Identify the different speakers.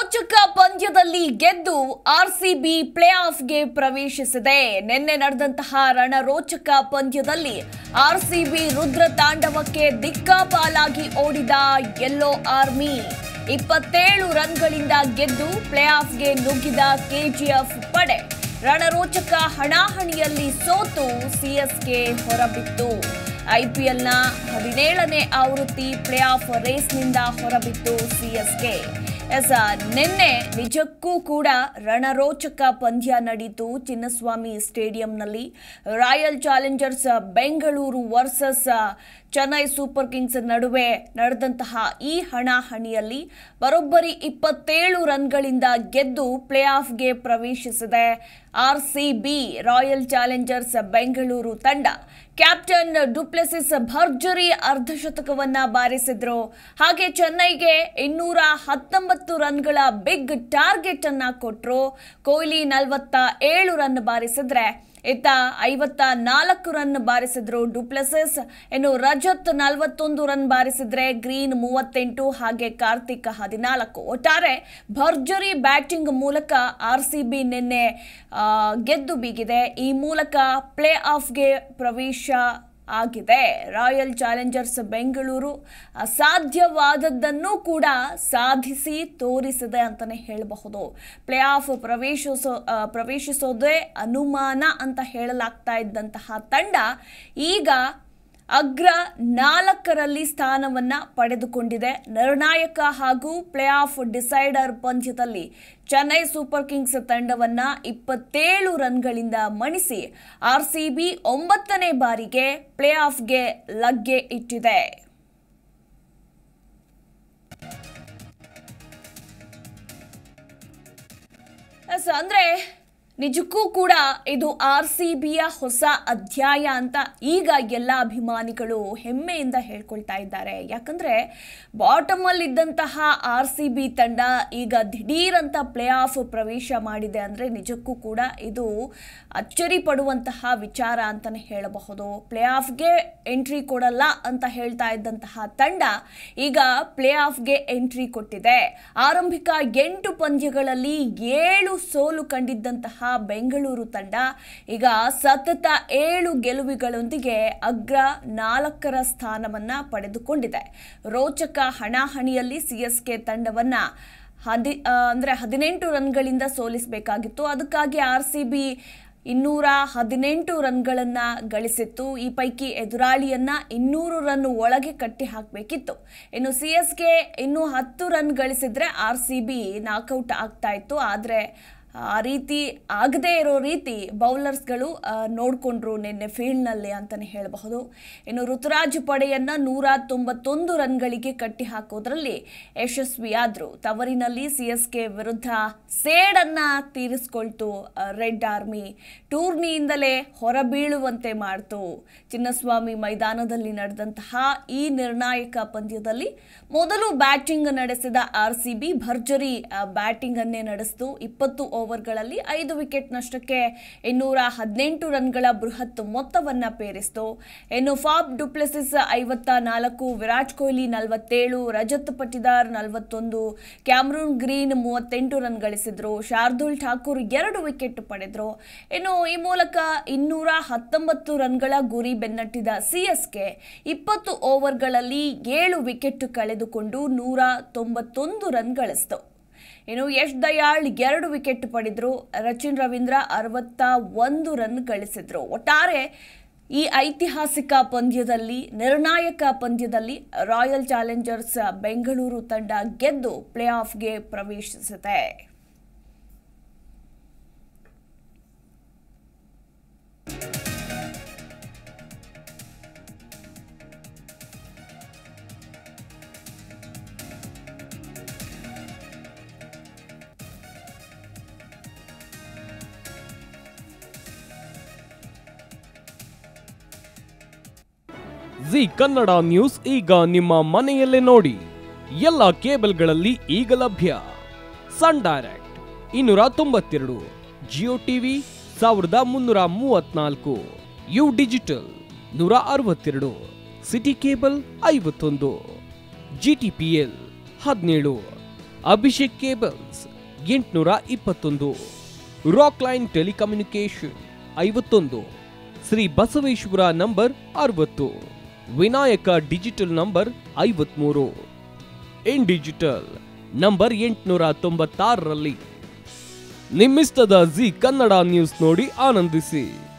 Speaker 1: ರಣರೋಚಕ ಪಂದ್ಯದಲ್ಲಿ ಗೆದ್ದು RCB play ಆಫ್ಗೆ ಪ್ರವೇಶಿಸಿದೆ ನಿನ್ನೆ ನಡೆದಂತಹ ರಣರೋಚಕ ಪಂದ್ಯದಲ್ಲಿ ಆರ್ಸಿಬಿ ರುದ್ರ ತಾಂಡವಕ್ಕೆ ದಿಕ್ಕಾಪಾಲಾಗಿ ಓಡಿದ ಯೆಲ್ಲೋ ಆರ್ಮಿ ಇಪ್ಪತ್ತೇಳು ರನ್ಗಳಿಂದ ಗೆದ್ದು ಪ್ಲೇ ಆಫ್ಗೆ ನುಗ್ಗಿದ ಕೆಜಿಎಫ್ ಪಡೆ ರಣರೋಚಕ ಹಣಾಹಣಿಯಲ್ಲಿ ಸೋತು ಸಿಎಸ್ಗೆ ಹೊರಬಿತ್ತು ಐಪಿಎಲ್ನ ಹದಿನೇಳನೇ ಆವೃತ್ತಿ ಪ್ಲೇ ಆಫ್ ರೇಸ್ನಿಂದ ಹೊರಬಿತ್ತು ಸಿಎಸ್ಕೆ ಎಸ್ ನಿನ್ನೆ ನಿಜಕ್ಕೂ ಕೂಡ ರಣರೋಚಕ ಪಂದ್ಯ ನಡೀತು ಚಿನ್ನಸ್ವಾಮಿ ಸ್ಟೇಡಿಯಂನಲ್ಲಿ Royal Challengers Bengaluru versus Chennai Super Kings ನಡುವೆ ನಡೆದಂತಹ ಈ ಹಣಾಹಣಿಯಲ್ಲಿ ಬರೋಬ್ಬರಿ ಇಪ್ಪತ್ತೇಳು ರನ್ಗಳಿಂದ ಗೆದ್ದು ಪ್ಲೇ ಆಫ್ಗೆ ಪ್ರವೇಶಿಸಿದೆ R C B Royal Challengers Bengaluru ತಂಡ ಕ್ಯಾಪ್ಟನ್ ಡುಪ್ಲೆಸಿಸ್ ಭರ್ಜರಿ ಅರ್ಧಶತಕವನ್ನ ಬಾರಿಸಿದ್ರು ಹಾಗೆ ಚೆನ್ನೈಗೆ ಇನ್ನೂರ ಹತ್ತೊಂಬತ್ತು ರನ್ಗಳ ಬಿಗ್ ಟಾರ್ಗೆಟ್ ಅನ್ನ ಕೊಟ್ರು ಕೊಹ್ಲಿ ನಲವತ್ತ ಏಳು ರನ್ ಬಾರಿಸಿದ್ರೆ ಇತ್ತ ಐವತ್ತ ನಾಲ್ಕು ರನ್ ಬಾರಿಸಿದ್ರು ಡುಪ್ಲೆಸಿಸ್ ಇನ್ನು ರಜತ್ ನಲವತ್ತೊಂದು ರನ್ ಬಾರಿಸಿದ್ರೆ ಗ್ರೀನ್ ಮೂವತ್ತೆಂಟು ಹಾಗೆ ಕಾರ್ತಿಕ್ ಹದಿನಾಲ್ಕು ಒಟ್ಟಾರೆ ಭರ್ಜರಿ ಬ್ಯಾಟಿಂಗ್ ಮೂಲಕ ಆರ್ ಸಿ ಬಿ ನಿನ್ನೆ ಆ, ಗೆದ್ದು ಬೀಗಿದೆ ಈ ಮೂಲಕ ಪ್ಲೇ ಆಫ್ಗೆ ಪ್ರವೇಶ ಆಗಿದೆ ರಾಯಲ್ ಚಾಲೆಂಜರ್ಸ್ ಬೆಂಗಳೂರು ಅಸಾಧ್ಯವಾದದ್ದನ್ನು ಕೂಡ ಸಾಧಿಸಿ ತೋರಿಸಿದೆ ಅಂತಲೇ ಹೇಳಬಹುದು ಪ್ಲೇ ಆಫ್ ಪ್ರವೇಶಿಸೋ ಆ, ಪ್ರವೇಶಿಸೋದೇ ಅನುಮಾನ ಅಂತ ಹೇಳಲಾಗ್ತಾ ಇದ್ದಂತಹ ತಂಡ ಈಗ ಅಗ್ರ ನಾಲ್ಕರಲ್ಲಿ ಸ್ಥಾನವನ್ನ ಪಡೆದುಕೊಂಡಿದೆ ನಿರ್ಣಾಯಕ ಹಾಗೂ ಪ್ಲೇ ಆಫ್ ಡಿಸೈಡರ್ ಪಂದ್ಯದಲ್ಲಿ ಚೆನ್ನೈ ಸೂಪರ್ ಕಿಂಗ್ಸ್ ತಂಡವನ್ನ ಇಪ್ಪತ್ತೇಳು ರನ್ಗಳಿಂದ ಮಣಿಸಿ ಆರ್ಸಿಬಿ ಒಂಬತ್ತನೇ ಬಾರಿಗೆ ಪ್ಲೇ ಆಫ್ಗೆ ಲಗ್ಗೆ ಇಟ್ಟಿದೆ ಎಸ್ ಅಂದ್ರೆ ನಿಜಕ್ಕೂ ಕೂಡ ಇದು ಆರ್ ಸಿ ಬಿಯ ಹೊಸ ಅಧ್ಯಾಯ ಅಂತ ಈಗ ಎಲ್ಲ ಅಭಿಮಾನಿಗಳು ಹೆಮ್ಮೆಯಿಂದ ಹೇಳ್ಕೊಳ್ತಾ ಇದ್ದಾರೆ ಯಾಕಂದ್ರೆ ಬಾಟಮ್ ಅಲ್ಲಿ ಇದ್ದಂತಹ ಆರ್ ಸಿ ಬಿ ತಂಡ ಈಗ ದಿಢೀರ್ ಅಂತ ಪ್ಲೇ ಆಫ್ ಪ್ರವೇಶ ಮಾಡಿದೆ ಅಂದ್ರೆ ನಿಜಕ್ಕೂ ಕೂಡ ಇದು ಅಚ್ಚರಿ ಪಡುವಂತಹ ವಿಚಾರ ಅಂತಾನೆ ಹೇಳಬಹುದು ಪ್ಲೇ ಆಫ್ಗೆ ಎಂಟ್ರಿ ಕೊಡಲ್ಲ ಅಂತ ಹೇಳ್ತಾ ಇದ್ದಂತಹ ತಂಡ ಈಗ ಪ್ಲೇ ಆಫ್ಗೆ ಎಂಟ್ರಿ ಕೊಟ್ಟಿದೆ ಆರಂಭಿಕ ಎಂಟು ಪಂದ್ಯಗಳಲ್ಲಿ ಏಳು ಸೋಲು ಕಂಡಿದ್ದಂತಹ ಬೆಂಗಳೂರು ತಂಡ ಈಗ ಸತತ ಏಳು ಗೆಲುವುಗಳೊಂದಿಗೆ ಅಗ್ರ ನಾಲ್ಕರ ಸ್ಥಾನವನ್ನ ಪಡೆದುಕೊಂಡಿದೆ ರೋಚಕ ಹಣಾಹಣಿಯಲ್ಲಿ ಸಿಎಸ್ಕೆ ತಂಡವನ್ನ ಹದಿ ಆ, ಅಂದ್ರೆ ಹದಿನೆಂಟು ರನ್ಗಳಿಂದ ಸೋಲಿಸಬೇಕಾಗಿತ್ತು ಅದಕ್ಕಾಗಿ ಆರ್ ಸಿ ಬಿ ಇನ್ನೂರ ಹದಿನೆಂಟು ರನ್ಗಳನ್ನ ಗಳಿಸಿತ್ತು ಈ ಪೈಕಿ ಎದುರಾಳಿಯನ್ನ ಇನ್ನೂರು ರನ್ ಒಳಗೆ ಕಟ್ಟಿ ಹಾಕಬೇಕಿತ್ತು ಇನ್ನು ಸಿ ಎಸ್ ಕೆ ಇನ್ನೂ ಹತ್ತು ರನ್ ಗಳಿಸಿದ್ರೆ ಆರ್ ಸಿ ಬಿ ನಾಕೌಟ್ ಆಗ್ತಾ ಇತ್ತು ಆದರೆ ಆ ರೀತಿ ಆಗದೇ ಇರೋ ರೀತಿ ಬೌಲರ್ಸ್ಗಳು ಆ, ನೋಡ್ಕೊಂಡ್ರು ನಿನ್ನೆ ಫೀಲ್ಡ್ನಲ್ಲಿ ಅಂತಲೇ ಹೇಳಬಹುದು ಇನ್ನು ಋತುರಾಜ್ ಪಡೆಯನ್ನ ನೂರ ತೊಂಬತ್ತೊಂದು ರನ್ಗಳಿಗೆ ಕಟ್ಟಿ ಹಾಕೋದ್ರಲ್ಲಿ ಯಶಸ್ವಿಯಾದ್ರು ತವರಿನಲ್ಲಿ ಸಿ ಎಸ್ ಕೆ ವಿರುದ್ಧ ಸೇಡನ್ನ ತೀರಿಸ್ಕೊಳ್ತು ಆ, ರೆಡ್ ಆರ್ಮಿ ಟೂರ್ನಿಯಿಂದಲೇ ಹೊರಬೀಳುವಂತೆ ಮಾಡ್ತು ಚಿನ್ನಸ್ವಾಮಿ ಮೈದಾನದಲ್ಲಿ ನಡೆದಂತಹ ಈ ನಿರ್ಣಾಯಕ ಪಂದ್ಯದಲ್ಲಿ ಮೊದಲು ಬ್ಯಾಟಿಂಗ್ ನಡೆಸಿದ ಆರ್ ಸಿ ಬಿ ಭರ್ಜರಿ ಆ, ಬ್ಯಾಟಿಂಗ್ ಅನ್ನೇ ನಡೆಸಿತು ಇಪ್ಪತ್ತು ಓವರ್ಗಳಲ್ಲಿ ಐದು ವಿಕೆಟ್ ನಷ್ಟಕ್ಕೆ ಇನ್ನೂರ ಹದಿನೆಂಟು ರನ್ಗಳ ಬೃಹತ್ ಮೊತ್ತವನ್ನ ಪೇರಿಸಿತು ಇನ್ನು ಫಾಬ್ ಡುಪ್ಲೆಸಿಸ್ ಐವತ್ತ ನಾಲ್ಕು ವಿರಾಟ್ ಕೊಹ್ಲಿ ನಲವತ್ತೇಳು ರಜತ್ ಪಟಿದಾರ್ ನಲವತ್ತೊಂದು ಕ್ಯಾಮ್ರೂನ್ ಗ್ರೀನ್ ಮೂವತ್ತೆಂಟು ರನ್ ಗಳಿಸಿದ್ರು ಶಾರ್ದುಲ್ ಠಾಕೂರ್ ಎರಡು ವಿಕೆಟ್ ಪಡೆದ್ರು ಇನ್ನು ಈ ಮೂಲಕ ಇನ್ನೂರ ಹತ್ತೊಂಬತ್ತು ರನ್ಗಳ ಗುರಿ ಬೆನ್ನಟ್ಟಿದ ಸಿಎಸ್ಕೆ ಇಪ್ಪತ್ತು ಓವರ್ಗಳಲ್ಲಿ ಏಳು ವಿಕೆಟ್ ಕಳೆದುಕೊಂಡು ನೂರ ತೊಂಬತ್ತೊಂದು ರನ್ ಗಳಿಸಿತು ಇನ್ನು ಯಶ್ ದಯಾಳ್ ಎರಡು ವಿಕೆಟ್ ಪಡೆದ್ರು ರಚಿನ್ ರವೀಂದ್ರ ಅರವತ್ತ ಒಂದು ರನ್ ಗಳಿಸಿದ್ರು ಒಟ್ಟಾರೆ ಈ ಐತಿಹಾಸಿಕ ಪಂದ್ಯದಲ್ಲಿ ನಿರ್ಣಾಯಕ ಪಂದ್ಯದಲ್ಲಿ ರಾಯಲ್ ಚಾಲೆಂಜರ್ಸ್ ಬೆಂಗಳೂರು ತಂಡ ಗೆದ್ದು ಪ್ಲೇ ಆಫ್ಗೆ ಪ್ರವೇಶಿಸಿದೆ
Speaker 2: ಜಿ ಕನ್ನಡ ನ್ಯೂಸ್ ಈಗ ನಿಮ್ಮ ಮನೆಯಲ್ಲೇ ನೋಡಿ ಎಲ್ಲ ಕೇಬಲ್ಗಳಲ್ಲಿ ಈಗ ಲಭ್ಯ ಸನ್ ಡೈರೆಕ್ಟ್ ಇನ್ನೂರ ತೊಂಬತ್ತೆರಡು ಜಿಯೋ ಟಿವಿ ಸಾವಿರದ ಮುನ್ನೂರ ಮೂವತ್ನಾಲ್ಕು ಯು ಡಿಜಿಟಲ್ ನೂರ ಅರವತ್ತೆರಡು ಸಿಟಿ ಕೇಬಲ್ ಐವತ್ತೊಂದು ಜಿ ಟಿ ಪಿ ಎಲ್ ಹದಿನೇಳು ಅಭಿಷೇಕ್ ಕೇಬಲ್ಸ್ ಎಂಟುನೂರ ಇಪ್ಪತ್ತೊಂದು ರಾಕ್ ಲೈನ್ ಟೆಲಿಕಮ್ಯುನಿಕೇಶನ್ ಐವತ್ತೊಂದು ಶ್ರೀ ಬಸವೇಶ್ವರ ನಂಬರ್ ಅರವತ್ತು ವಿನಾಯಕ ಡಿಜಿಟಲ್ ನಂಬರ್ ಐವತ್ಮೂರು ಇನ್ ಡಿಜಿಟಲ್ ನಂಬರ್ ಎಂಟುನೂರ ತೊಂಬತ್ತಾರರಲ್ಲಿ ನಿಮ್ಮಿಸ್ತದ ಜಿ ಕನ್ನಡ ನ್ಯೂಸ್ ನೋಡಿ ಆನಂದಿಸಿ